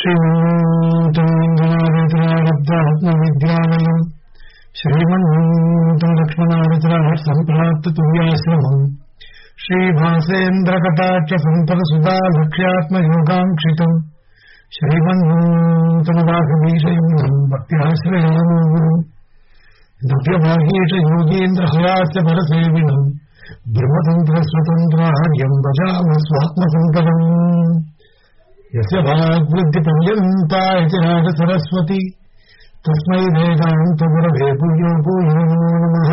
श्रीमन्नारत्रारब्धात्मविद्यालयम् श्रीमन्तं लक्ष्मणारत्रार्थसम्प्राप्ततुर्याश्रमम् श्रीभासेन्द्रकटाक्षसम्पदसुधा लक्ष्यात्मयोगाङ्क्षितम् श्रीमन्नूतनवाघवीशयम् भक्त्याश्रयम् दिव्यभागीशयोगीन्द्रहयास्य परसेविनम् ब्रह्मतन्त्रस्वतन्त्रार्यम् भजाम स्वात्मसङ्कलम् यस्य भाग्वृद्धिपर्यन्ता इति राजसरस्वती तस्मै वेदान्तगुरवे भूयो भूयो नमो नमः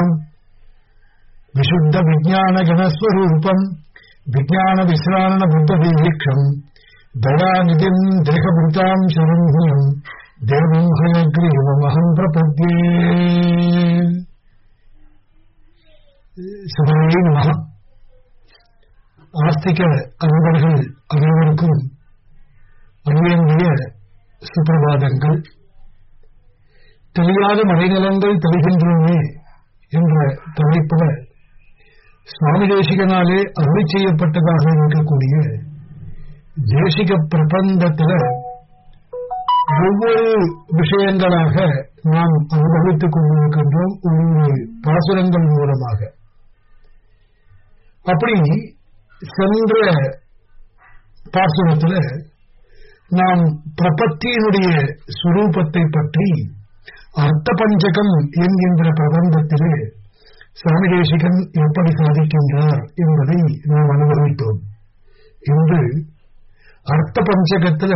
विशुद्धविज्ञानजनस्वरूपम् विज्ञानविश्राणबुद्धवीक्षम् दयानिधिम् देहभृताम् शरण्यम् देवम् हयग्रीवमहम् प्रपद्ये சபையை நமக ஆஸ்திக அன்பர்கள் அனைவருக்கும் அணியங்கிய சுப்பிரபாதங்கள் தெரியாத மறைநிலங்கள் தெரிகின்றனே என்ற தலைப்புல சுவாமி தேசிகனாலே அருளி செய்யப்பட்டதாக இருக்கக்கூடிய தேசிக பிரபந்தத்தில் ஒவ்வொரு விஷயங்களாக நாம் அனுபவித்துக் கொண்டிருக்கின்றோம் ஒவ்வொரு பாசுரங்கள் மூலமாக அப்படி சென்ற பாசுரத்தில் நாம் பிரபத்தியினுடைய சுரூபத்தை பற்றி அர்த்த பஞ்சகம் என்கின்ற பிரபந்தத்திலே சுவாமி தேசிகன் எப்படி சாதிக்கின்றார் என்பதை நாம் அனுபவித்தோம் இன்று அர்த்த பஞ்சகத்தில்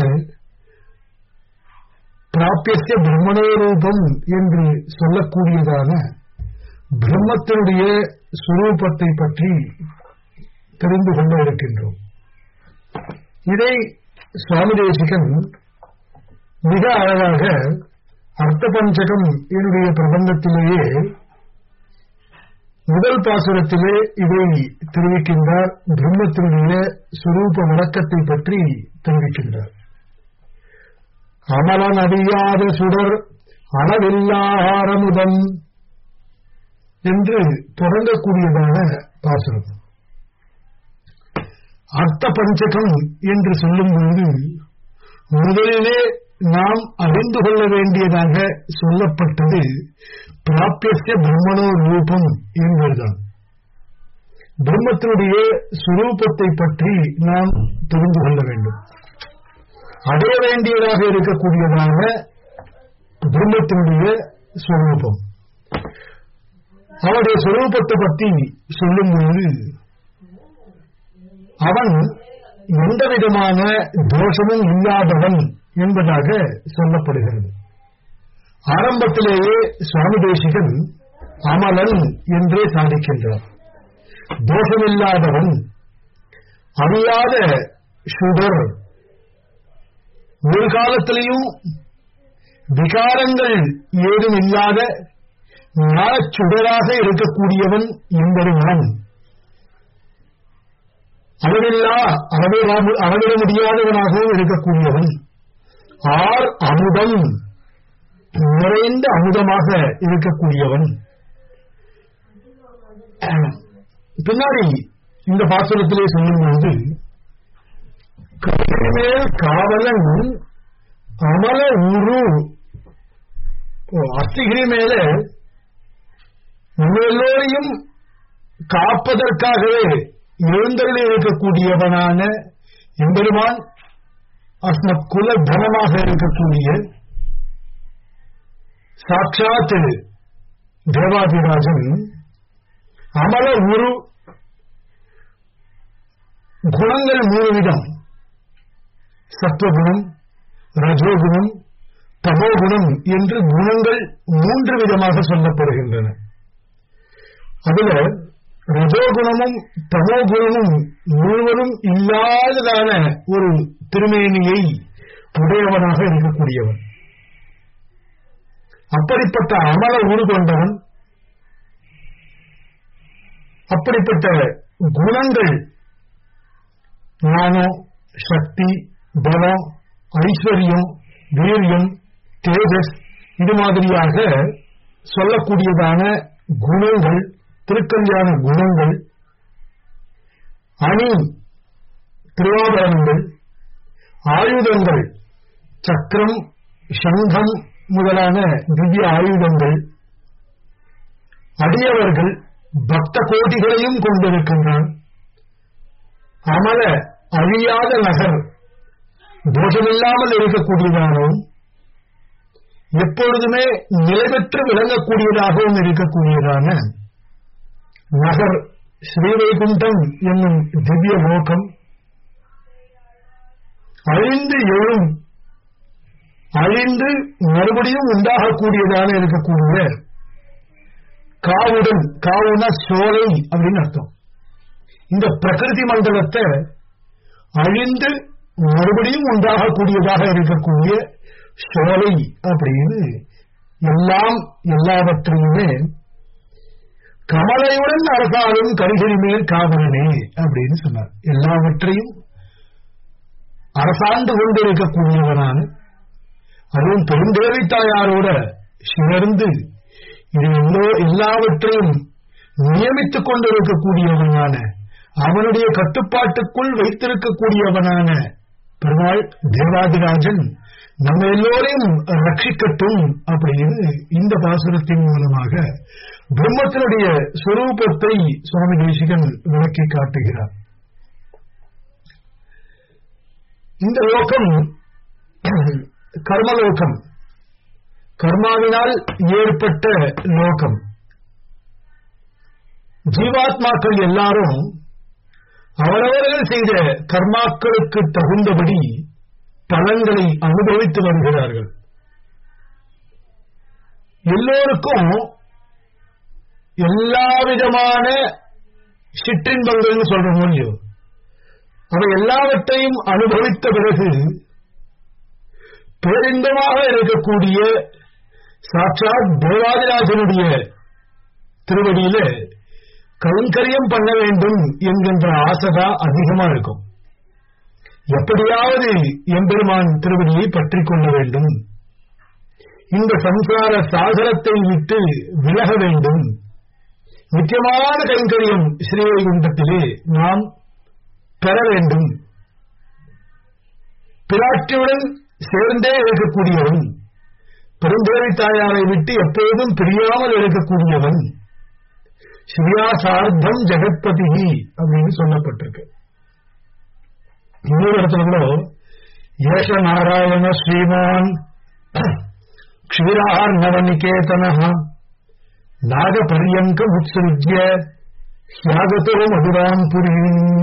பிராபியசிய பிரம்மணோரூபம் என்று சொல்லக்கூடியதான பிரம்மத்தினுடைய சுரூபத்தை பற்றி தெரிந்து கொள்ள இருக்கின்றோம் இதை சுவாமி தேசிகன் மிக அழகாக அர்த்த பஞ்சகம் என்னுடைய பிரபந்தத்திலேயே முதல் பாசுரத்திலே இதை தெரிவிக்கின்றார் பிரம்மத்தினுடைய சுரூப விளக்கத்தை பற்றி தெரிவிக்கின்றார் அமலன் அறியாத சுடர் அளவில்லாரமுதம் என்று தொடங்கக்கூடியதான பாசுரம் அர்த்த பஞ்சகம் என்று சொல்லும்போது முதலிலே நாம் அறிந்து கொள்ள வேண்டியதாக சொல்லப்பட்டது பிராபியசிய பிரம்மணோ ரூபம் என்பதுதான் பிரம்மத்தினுடைய சுரூபத்தை பற்றி நாம் தெரிந்து கொள்ள வேண்டும் அடைய வேண்டியதாக இருக்கக்கூடியதாக பிரம்மத்தினுடைய சுரூபம் அவருடைய சுரூபத்தை பற்றி சொல்லும்போது அவன் எந்த விதமான தோஷமும் இல்லாதவன் என்பதாக சொல்லப்படுகிறது ஆரம்பத்திலேயே சுவாமி தேசிகன் அமலன் என்றே சாதிக்கின்றார் தோஷமில்லாதவன் அறியாத சுடர் ஒரு காலத்திலையும் விகாரங்கள் ஏதும் இல்லாத ஞானச்சுடராக இருக்கக்கூடியவன் என்பதுதான் அளவில்லா அளவிட அளவிட முடியாதவனாகவும் இருக்கக்கூடியவன் ஆர் அமுதம் நிறைந்த அமுதமாக இருக்கக்கூடியவன் பின்னாடி இந்த பாசுரத்திலே சொல்லும்போது மேல் காவலன் அமல உரு அஸ்திகிரி மேல எல்லோரையும் காப்பதற்காகவே எழுந்தருளி இருக்கக்கூடியவனான எம்பெருமான் அஸ்மத் குல தனமாக இருக்கக்கூடிய சாட்சாத் தேவாதிராஜன் அமல உரு குணங்கள் மூணு விதம் சத்வகுணம் ரஜோகுணம் தமோகுணம் என்று குணங்கள் மூன்று விதமாக சொல்லப்படுகின்றன அதுல ரஜோகுணமும் தமோகுணமும் முழுவதும் இல்லாததான ஒரு திருமேனியை உடையவனாக இருக்கக்கூடியவன் அப்படிப்பட்ட அமல உரு கொண்டவன் அப்படிப்பட்ட குணங்கள் ஞானம் சக்தி பலம் ஐஸ்வர்யம் வீரியம் தேஜஸ் இது மாதிரியாக சொல்லக்கூடியதான குணங்கள் திருக்கல்யாண குணங்கள் அணி திருவாபரணங்கள் ஆயுதங்கள் சக்கரம் சங்கம் முதலான திவ்ய ஆயுதங்கள் அடியவர்கள் பக்த கோடிகளையும் கொண்டிருக்கின்றான் அமல அழியாத நகர் தோஷமில்லாமல் இருக்கக்கூடியதாகவும் எப்பொழுதுமே நிலைபெற்று விளங்கக்கூடியதாகவும் இருக்கக்கூடியதான நகர் ஸ்ரீவைகுண்டம் என்னும் திவ்ய லோகம் அழிந்து எழும் அழிந்து மறுபடியும் உண்டாகக்கூடியதாக இருக்கக்கூடிய காவுடன் காவுன சோலை அப்படின்னு அர்த்தம் இந்த பிரகிருதி மண்டலத்தை அழிந்து மறுபடியும் உண்டாகக்கூடியதாக இருக்கக்கூடிய சோலை அப்படின்னு எல்லாம் எல்லாவற்றையுமே கமலையுடன் அரசாலும் கரிகரி மேல் காவலனே அப்படின்னு சொன்னார் எல்லாவற்றையும் அரசாண்டு கொண்டிருக்கக்கூடியவனான அதுவும் பெருந்தேவி தாயாரோட சேர்ந்து இது எல்லோ எல்லாவற்றையும் நியமித்துக் கொண்டிருக்கக்கூடியவனான அவனுடைய கட்டுப்பாட்டுக்குள் வைத்திருக்கக்கூடியவனான பெருமாள் தேவாதிராஜன் நம்ம எல்லோரையும் ரட்சிக்கட்டும் அப்படின்னு இந்த பாசுரத்தின் மூலமாக பிரம்மத்தினுடைய சுரூபத்தை சுவாமி தேசிகன் விளக்கி காட்டுகிறார் இந்த லோகம் கர்மலோகம் கர்மாவினால் ஏற்பட்ட லோகம் ஜீவாத்மாக்கள் எல்லாரும் அவரவர்கள் செய்த கர்மாக்களுக்கு தகுந்தபடி பலன்களை அனுபவித்து வருகிறார்கள் எல்லோருக்கும் எல்லா விதமான சிற்றின்பங்கள்னு சொல்றோம் இல்லையோ அவை எல்லாவற்றையும் அனுபவித்த பிறகு பேரின்பமாக இருக்கக்கூடிய சாட்சாத் தேவாதிராஜனுடைய திருவடியில கைங்கரியம் பண்ண வேண்டும் என்கின்ற ஆசைதான் அதிகமா இருக்கும் எப்படியாவது எம்பெருமான் திருவடியை பற்றி கொள்ள வேண்டும் இந்த சம்சார சாகரத்தை விட்டு விலக வேண்டும் நிச்சயமான கைங்கரியம் ஸ்ரீவைகுண்டத்திலே நாம் பெற வேண்டும் பிராட்டியுடன் சேர்ந்தே இருக்கக்கூடியவன் பெருந்தேவி தாயாரை விட்டு எப்போதும் பிரியாமல் இருக்கக்கூடியவன் ஸ்ரீயாசார்த்தம் ஜெகத்பதி அப்படின்னு சொல்லப்பட்டிருக்கு இன்னொரு இடத்துல கூட ஏஷ நாராயண ஸ்ரீமான் க்ஷீரார் நவநிகேதன நாகபரியங்க உத்சிருஜ்ய தியாகத்தோ மதுராம் புரி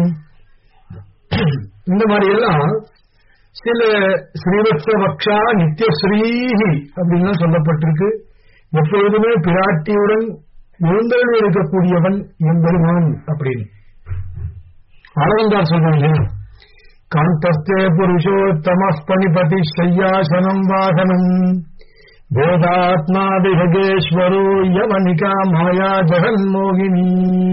இந்த மாதிரி எல்லாம் சில ஸ்ரீவத்ச பக்ஷா நித்தியஸ்ரீஹி அப்படின்னு சொல்லப்பட்டிருக்கு எப்பொழுதுமே பிராட்டியுடன் எழுந்தருள் இருக்கக்கூடியவன் எம்பெருமான் அப்படின்னு ஆனந்தார் சொல்றாங்க இல்லையா காந்தஸ்தே புருஷோத்தமஸ்பணிபதி சையாசனம் வாகனம் வேதாத்மாதிகேஸ்வரோ யவனிகா மாயா ஜெகன்மோகினி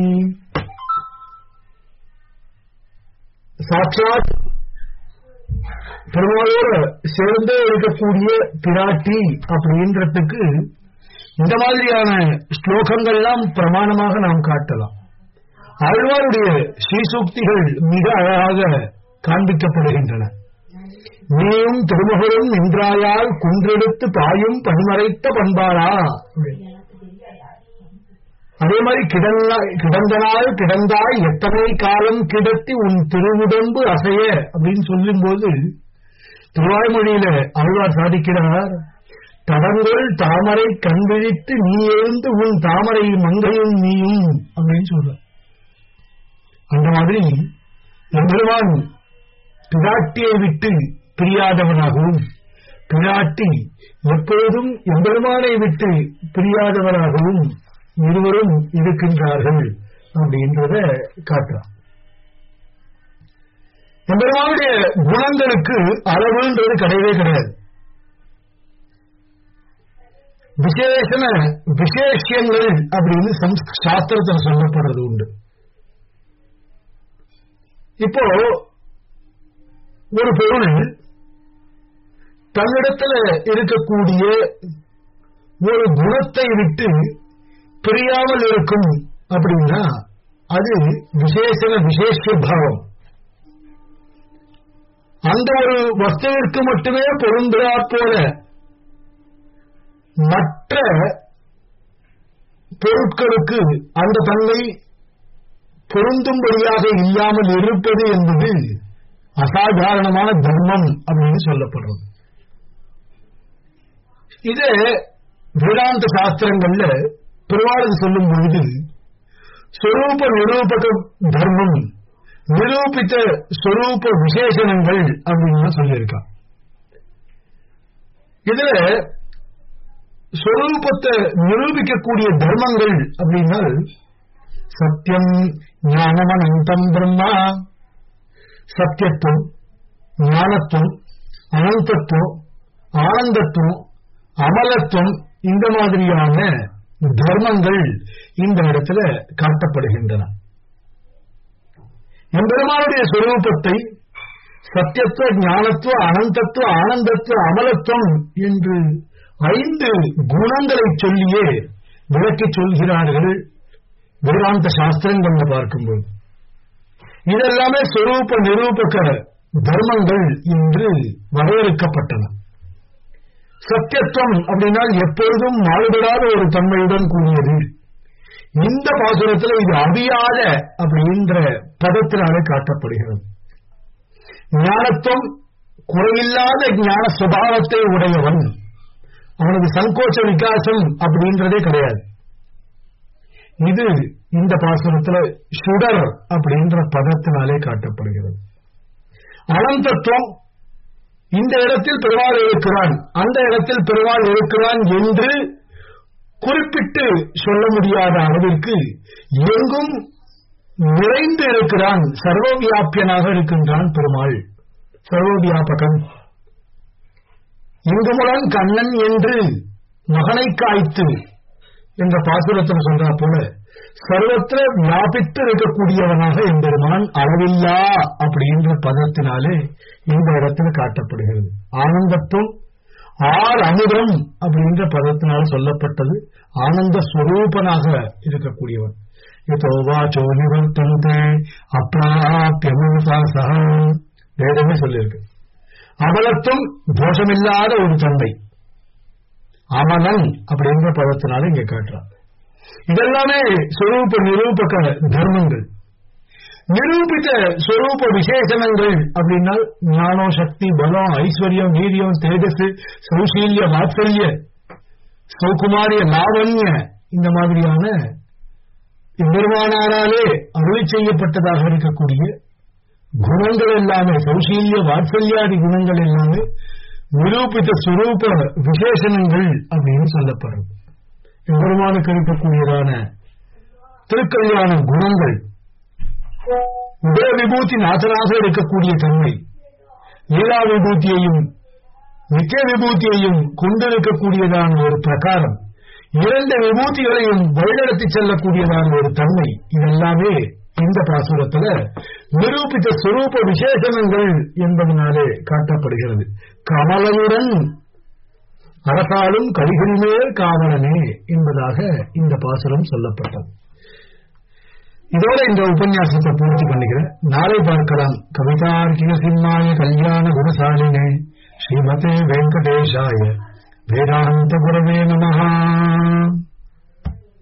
சாட்சாத் பெருமாளோட சேர்ந்தே இருக்கக்கூடிய பிராட்டி அப்படின்றதுக்கு இந்த மாதிரியான ஸ்லோகங்கள்லாம் பிரமாணமாக நாம் காட்டலாம் ஆழ்வாருடைய ஸ்ரீசூக்திகள் மிக அழகாக காண்பிக்கப்படுகின்றன நீயும் திருமகளும் நின்றாயால் குன்றெடுத்து பாயும் பன்மறைத்த பண்பாளா அதே மாதிரி கிடந்தனால் கிடந்தாய் எத்தனை காலம் கிடத்தி உன் திருவுடம்பு அசைய அப்படின்னு சொல்லும்போது திருவாய்மொழியில ஆழ்வார் சாதிக்கிறார் தடங்கொள் தாமரை கண்விழித்து நீ எழுந்து உன் தாமரை மங்கையும் நீயும் அப்படின்னு சொல்ற அந்த மாதிரி எம்பெருமான் பிராட்டியை விட்டு பிரியாதவனாகவும் பிராட்டி எப்பொழுதும் எம்பெருமானை விட்டு பிரியாதவனாகவும் இருவரும் இருக்கின்றார்கள் அப்படின்றத காட்டுறான் எம்பெருமானுடைய குணங்களுக்கு அளவுன்றது கிடையவே கிடையாது விசேஷன விசேஷங்கள் அப்படின்னு சாஸ்திரத்தில் சொல்லப்படுறது உண்டு இப்போ ஒரு பொருள் தன்னிடத்துல இருக்கக்கூடிய ஒரு குணத்தை விட்டு பிரியாமல் இருக்கும் அப்படின்னா அது விசேஷன விசேஷ பாவம் அந்த ஒரு வஸ்துவிற்கு மட்டுமே பொருந்தா போல மற்ற பொருட்களுக்கு அந்த தன்மை பொருந்தும்படியாக இல்லாமல் இருப்பது என்பது அசாதாரணமான தர்மம் அப்படின்னு சொல்லப்படுறது இதே வேதாந்த சாஸ்திரங்கள்ல பெருவாளுக்கு சொல்லும் பொழுது ஸ்வரூப நிரூபக தர்மம் நிரூபித்த ஸ்வரூப விசேஷணங்கள் அப்படின்னு சொல்லியிருக்கான் இதுல ஸ்வரூபத்தை நிரூபிக்கக்கூடிய தர்மங்கள் அப்படின்னா சத்தியம் ஞானமனந்தம் பிரம்மா சத்தியத்துவம் ஞானத்துவம் அனந்தத்துவம் ஆனந்தத்துவம் அமலத்துவம் இந்த மாதிரியான தர்மங்கள் இந்த இடத்துல காட்டப்படுகின்றன எம்பெருமானுடைய சுரூபத்தை சத்தியத்துவ ஞானத்துவ அனந்தத்துவ ஆனந்தத்துவ அமலத்துவம் என்று ஐந்து குணங்களை சொல்லியே விளக்கி சொல்கிறார்கள் வேதாந்த சாஸ்திரங்கள்ல பார்க்கும்போது இதெல்லாமே சொரூப நிரூபக தர்மங்கள் என்று வரையறுக்கப்பட்டன சத்தியத்துவம் அப்படின்னா எப்பொழுதும் மாறுபடாத ஒரு தன்மையுடன் கூடியது இந்த பாசுரத்தில் இது அபியாத அப்படின்ற பதத்தினாலே காட்டப்படுகிறது ஞானத்துவம் குறையில்லாத ஞான சுபாவத்தை உடையவன் அவனது சங்கோச்ச விகாசம் அப்படின்றதே கிடையாது இது இந்த பாசுரத்துல சுடர் அப்படின்ற பதத்தினாலே காட்டப்படுகிறது அனந்தத்துவம் இந்த இடத்தில் பெருமாள் இருக்கிறான் அந்த இடத்தில் பெருமாள் இருக்கிறான் என்று குறிப்பிட்டு சொல்ல முடியாத அளவிற்கு எங்கும் நிறைந்து இருக்கிறான் சர்வவியாபியனாக இருக்கின்றான் பெருமாள் சர்வவியாபகன் இங்குமுடன் கண்ணன் என்று மகனை காய்த்து என்ற பாசுரத்தில் சொல்றா போல சர்வத்திர வியாபித்து இருக்கக்கூடியவனாக எம்பெருமான் அளவில்லா அப்படின்ற பதத்தினாலே இந்த இடத்துல காட்டப்படுகிறது ஆனந்தத்துவம் ஆர் அமுதம் அப்படின்ற பதத்தினால் சொல்லப்பட்டது ஆனந்த ஸ்வரூபனாக இருக்கக்கூடியவன் இதோவாச்சோ நிவர்த்தந்தே அப்பிராபியமுசாசா வேதமே சொல்லியிருக்கு அமலத்துவம் தோஷமில்லாத ஒரு தந்தை அமலன் அப்படின்ற பதத்தினால இங்க காட்டுறான் இதெல்லாமே சொரூப நிரூபக தர்மங்கள் நிரூபித்த சொரூப விசேஷணங்கள் அப்படின்னா ஞானம் சக்தி பலம் ஐஸ்வர்யம் வீரியம் தேஜஸ் சௌசீல்ய வாத்சல்ய சௌகுமாரிய லாவண்ய இந்த மாதிரியான பெருமானாராலே அருளி செய்யப்பட்டதாக இருக்கக்கூடிய குணங்கள் எல்லாமே சௌசீல்ய வாத்சல்யாதி குணங்கள் எல்லாமே நிரூபித்த சுரூப விசேஷணங்கள் அப்படின்னு சொல்லப்படுறது எம்பெருமானுக்கு இருக்கக்கூடியதான திருக்கல்யாண குணங்கள் உதய விபூதி நாதனாக இருக்கக்கூடிய தன்மை லீலா விபூதியையும் நித்திய விபூதியையும் கொண்டிருக்கக்கூடியதான ஒரு பிரகாரம் இரண்டு விபூதிகளையும் வழிநடத்தி செல்லக்கூடியதான ஒரு தன்மை இதெல்லாமே இந்த பாசுரத்துல நிரூபித்த சுரூப விசேஷணங்கள் என்பதனாலே காட்டப்படுகிறது கமலனுடன் அரசாலும் கலிகளிமேல் காவலனே என்பதாக இந்த பாசுரம் சொல்லப்பட்டது இதோட இந்த உபன்யாசத்தை பூர்த்தி பண்ணிக்கிறேன் நாளை பார்க்கலாம் கவிதார்க்கிய சிம்மாய கல்யாண குணசாலினே ஸ்ரீமதே வெங்கடேஷாய வேதாந்த குரவே நமஹா